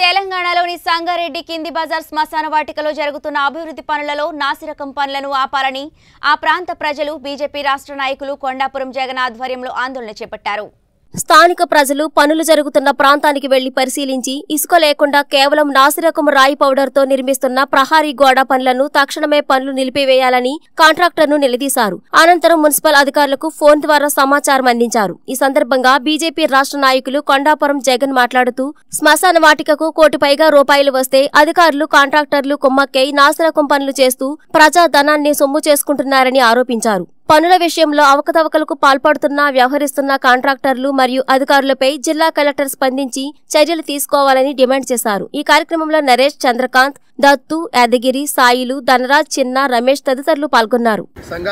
తెలంగాణలోని సంగారెడ్డి కింది బజార్ శ్మశాన వాటికలో జరుగుతున్న అభివృద్ధి పనులలో నాసిరకం పనులను ఆపాలని ఆ ప్రాంత ప్రజలు బీజేపీ రాష్ట్ర నాయకులు కొండాపురం జగన్ ఆధ్వర్యంలో ఆందోళన చేపట్టారు స్థానిక ప్రజలు పనులు జరుగుతున్న ప్రాంతానికి వెళ్లి పరిశీలించి ఇసుక లేకుండా కేవలం నాసిరకం రాయి పౌడర్తో నిర్మిస్తున్న ప్రహారీ గోడ పనులను తక్షణమే పనులు నిలిపివేయాలని కాంట్రాక్టర్ను నిలదీశారు అనంతరం మున్సిపల్ అధికారులకు ఫోన్ ద్వారా సమాచారం అందించారు ఈ సందర్భంగా బీజేపీ రాష్ట్ర నాయకులు కొండాపురం జగన్ మాట్లాడుతూ శ్మశాన వాటికకు కోటి పైగా రూపాయలు వస్తే అధికారులు కాంట్రాక్టర్లు కుమ్మక్కై నాసిరకం పనులు చేస్తూ ప్రజా ధనాన్ని సొమ్ము చేసుకుంటున్నారని ఆరోపించారు పనుల విషయంలో అవకతవకలకు పాల్పడుతున్న వ్యవహరిస్తున్న కాంట్రాక్టర్లు మరియు అధికారులపై జిల్లా కలెక్టర్ స్పందించి చర్యలు తీసుకోవాలని డిమాండ్ చేశారు ఈ కార్యక్రమంలో నరేష్ చంద్రకాంత్ దత్తు యాదగిరి సాయిలు ధనరాజ్ చిన్న రమేష్ తదితరులు పాల్గొన్నారు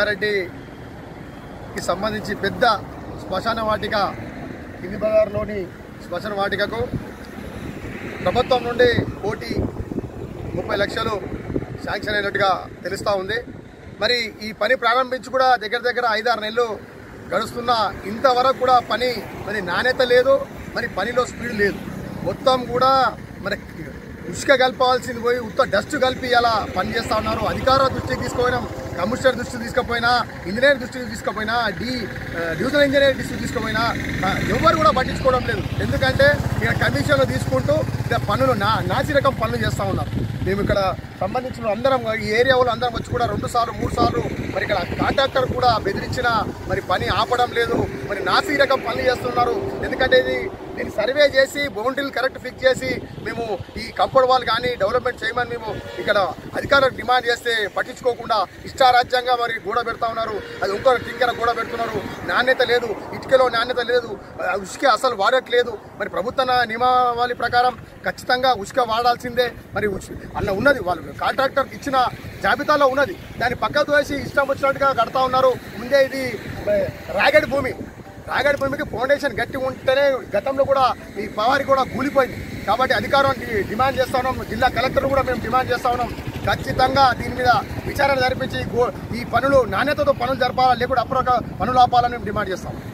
సంగారెడ్డికి సంబంధించి పెద్ద శ్మశాన వాటిక కింది బజార్లోని శ్మశాన వాటికకు ప్రభుత్వం నుండి కోటి ముప్పై లక్షలు శాంక్షన్ అయినట్టుగా తెలుస్తూ ఉంది మరి ఈ పని ప్రారంభించి కూడా దగ్గర దగ్గర ఐదారు నెలలు గడుస్తున్న ఇంతవరకు కూడా పని మరి నాణ్యత లేదు మరి పనిలో స్పీడ్ లేదు మొత్తం కూడా మరి ఇసుక కలపాల్సింది పోయి ఉత్త డస్ట్ కలిపి అలా పని చేస్తా ఉన్నారు అధికారుల దృష్టికి తీసుకుపోయినాం కమిషనర్ దృష్టికి తీసుకుపోయినా ఇంజనీర్ దృష్టికి తీసుకుపోయినా డి ఆ, డివిజనల్ ఇంజనీర్ దృష్టికి తీసుకుపోయినా ఆ, ఎవరు కూడా పట్టించుకోవడం లేదు ఎందుకంటే ఇక కమిషన్లు తీసుకుంటూ ఇక పనులు నా నాసి రకం పనులు చేస్తూ ఉన్నారు మేము ఇక్కడ సంబంధించిన అందరం ఈ ఏరియా వాళ్ళు అందరం వచ్చి కూడా రెండు సార్లు మూడు సార్లు మరి ఇక్కడ కాంట్రాక్టర్ కూడా బెదిరించిన మరి పని ఆపడం లేదు మరి నాసి రకం పనులు చేస్తున్నారు ఎందుకంటే ఇది దీన్ని సర్వే చేసి బౌండరీలు కరెక్ట్ ఫిక్స్ చేసి మేము ఈ కంపౌండ్ వాల్ కానీ డెవలప్మెంట్ చేయమని మేము ఇక్కడ అధికారులకు డిమాండ్ చేస్తే పట్టించుకోకుండా ఇష్టారాజ్యంగా మరి గోడ పెడతా ఉన్నారు అది ఇంకో టింకర గోడ పెడుతున్నారు నాణ్యత లేదు ఇటుకలో నాణ్యత లేదు ఆ ఉసుక అసలు వాడట్లేదు మరి ప్రభుత్వ నియమావళి ప్రకారం ఖచ్చితంగా ఉసుక వాడాల్సిందే మరి ఉస్- అన్న ఉన్నది వాళ్ళు కాంట్రాక్టర్కి ఇచ్చిన జాబితాలో ఉన్నది దాన్ని పక్కకు వేసి ఇష్టం వచ్చినట్టుగా కడతా ఉన్నారు ముందే ఇది ఆ, రాగడి భూమి రాగడి భూమికి ఫౌండేషన్ గట్టి ఉంటేనే గతంలో కూడా ఈ పవారి కూడా కూలిపోయింది కాబట్టి అధికారం డిమాండ్ చేస్తా ఉన్నాం జిల్లా కలెక్టర్ కూడా మేము డిమాండ్ చేస్తా ఉన్నాం ఖచ్చితంగా దీని మీద విచారణ జరిపించి గో- ఈ పనులు నాణ్యతతో పనులు జరపాలా లేకుంటే అప్పుడు పనులు ఆపాలని మేము డిమాండ్ చేస్తాం